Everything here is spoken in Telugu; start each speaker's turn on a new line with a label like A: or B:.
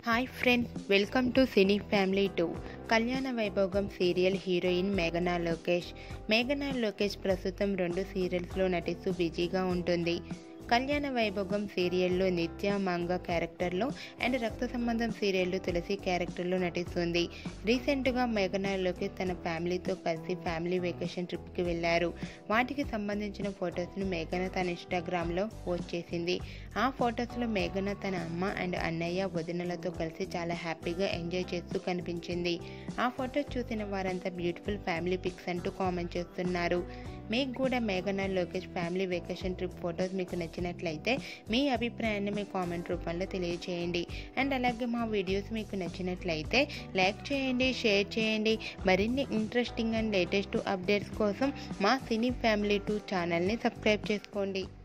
A: hi friends welcome to cine family two Kalyana Vaibhogam serial heroine మేఘనా లోకేష్ మేఘనా లోకేష్ ప్రస్తుతం రెండు సీరియల్స్లో నటిస్తూ బిజీగా ఉంటుంది కళ్యాణ వైభోగం సీరియల్లో నిత్య మంగ క్యారెక్టర్లో అండ్ రక్త సంబంధం సీరియల్లో తులసి క్యారెక్టర్లో నటిస్తుంది రీసెంట్గా మేఘనా లోకేష్ తన ఫ్యామిలీతో కలిసి ఫ్యామిలీ వెకేషన్ ట్రిప్కి వెళ్ళారు వాటికి సంబంధించిన ఫొటోస్ను మేఘన తన ఇన్స్టాగ్రామ్లో పోస్ట్ చేసింది ఆ ఫొటోస్లో మేఘన తన అమ్మ అండ్ అన్నయ్య వదినలతో కలిసి చాలా హ్యాపీగా ఎంజాయ్ చేస్తూ కనిపించింది ఆ ఫొటోస్ చూసిన వారంతా బ్యూటిఫుల్ ఫ్యామిలీ పిక్స్ అంటూ కామెంట్ చేస్తున్నారు మీకు కూడా మేఘన Lokesh family vacation trip photos మీకు నచ్చినట్లయితే మీ అభిప్రాయాన్ని మీ కామెంట్ రూపంలో తెలియచేయండి అండ్ అలాగే మా వీడియోస్ మీకు నచ్చినట్లయితే లైక్ చేయండి షేర్ చేయండి మరిన్ని ఇంట్రెస్టింగ్ అండ్ లేటెస్ట్ అప్డేట్స్ కోసం మా సినీ ఫ్యామిలీ టూ ఛానల్ని సబ్స్క్రైబ్ చేసుకోండి